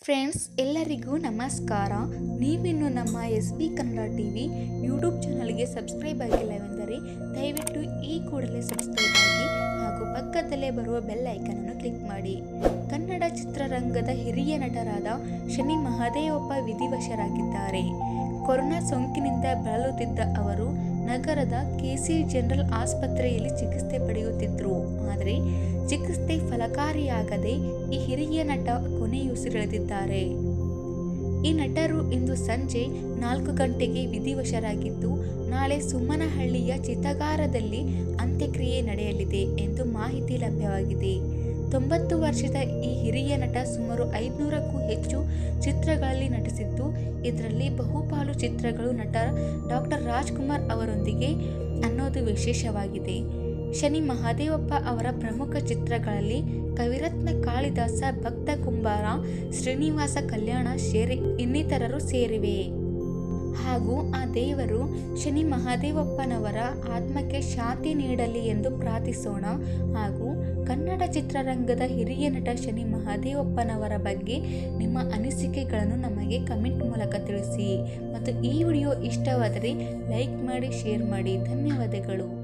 friends ಎಲ್ಲರಿಗೂ ನಮಸ್ಕಾರ ನೀವಿನ್ನು ನಮ್ಮ S B Kannada T V YouTube ಚಾನಲ್ಗೆ ಸಬ್ಸ್ಕ್ರೈಬ್ ಆಗಿಲ್ಲವೆಂದರೆ ದಯವಿಟ್ಟು ಈ ಕೂಡಲೇ ಸಬ್ಸ್ಕ್ರೈಬ್ ಆಗಿ ಹಾಗೂ ಪಕ್ಕದಲ್ಲೇ ಬರುವ ಬೆಲ್ ಐಕನನ್ನು ಕ್ಲಿಕ್ ಮಾಡಿ ಕನ್ನಡ ಚಿತ್ರರಂಗದ ಹಿರಿಯ ನಟರಾದ ಶನಿ ಮಹದೇವಪ್ಪ ವಿಧಿವಶರಾಗಿದ್ದಾರೆ ಕೊರೋನಾ ಸೋಂಕಿನಿಂದ ಬಳಲುತ್ತಿದ್ದ ಅವರು ನಗರದ ಕೆಸಿ ಜನರಲ್ ಆಸ್ಪತ್ರೆಯಲ್ಲಿ ಚಿಕಿತ್ಸೆ ಪಡೆಯುತ್ತಿದ್ದರು ಆದರೆ ಚಿಕಿತ್ಸೆ ಫಲಕಾರಿಯಾಗದೆ ಈ ಹಿರಿಯ ನಟ ಕೊನೆಯುಸಿರೆಳೆದಿದ್ದಾರೆ ಈ ನಟರು ಇಂದು ಸಂಜೆ ನಾಲ್ಕು ಗಂಟೆಗೆ ವಿಧಿವಶರಾಗಿದ್ದು ನಾಳೆ ಸುಮ್ಮನಹಳ್ಳಿಯ ಚಿತಗಾರದಲ್ಲಿ ಅಂತ್ಯಕ್ರಿಯೆ ನಡೆಯಲಿದೆ ಎಂದು ಮಾಹಿತಿ ಲಭ್ಯವಾಗಿದೆ ತೊಂಬತ್ತು ವರ್ಷದ ಈ ಹಿರಿಯ ನಟ ಸುಮಾರು ಐದುನೂರಕ್ಕೂ ಹೆಚ್ಚು ಚಿತ್ರಗಳಲ್ಲಿ ನಟಿಸಿದ್ದು ಇದರಲ್ಲಿ ಬಹುಪಾಲು ಚಿತ್ರಗಳು ನಟ ಡಾಕ್ಟರ್ ರಾಜ್ಕುಮಾರ್ ಅವರೊಂದಿಗೆ ಅನ್ನೋದು ವಿಶೇಷವಾಗಿದೆ ಶನಿ ಮಹಾದೇವಪ್ಪ ಅವರ ಪ್ರಮುಖ ಚಿತ್ರಗಳಲ್ಲಿ ಕವಿರತ್ನ ಕಾಳಿದಾಸ ಭಕ್ತ ಕುಂಬಾರ ಶ್ರೀನಿವಾಸ ಕಲ್ಯಾಣ ಸೇರಿ ಇನ್ನಿತರರು ಸೇರಿವೆ ಹಾಗೂ ಆ ದೇವರು ಶನಿ ಮಹಾದೇವಪ್ಪನವರ ಆತ್ಮಕ್ಕೆ ಶಾಂತಿ ನೀಡಲಿ ಎಂದು ಪ್ರಾರ್ಥಿಸೋಣ ಹಾಗೂ ಕನ್ನಡ ಚಿತ್ರರಂಗದ ಹಿರಿಯ ನಟ ಶನಿ ಮಹಾದೇವಪ್ಪನವರ ಬಗ್ಗೆ ನಿಮ್ಮ ಅನಿಸಿಕೆಗಳನ್ನು ನಮಗೆ ಕಮೆಂಟ್ ಮೂಲಕ ತಿಳಿಸಿ ಮತ್ತು ಈ ವಿಡಿಯೋ ಇಷ್ಟವಾದರೆ ಲೈಕ್ ಮಾಡಿ ಶೇರ್ ಮಾಡಿ ಧನ್ಯವಾದಗಳು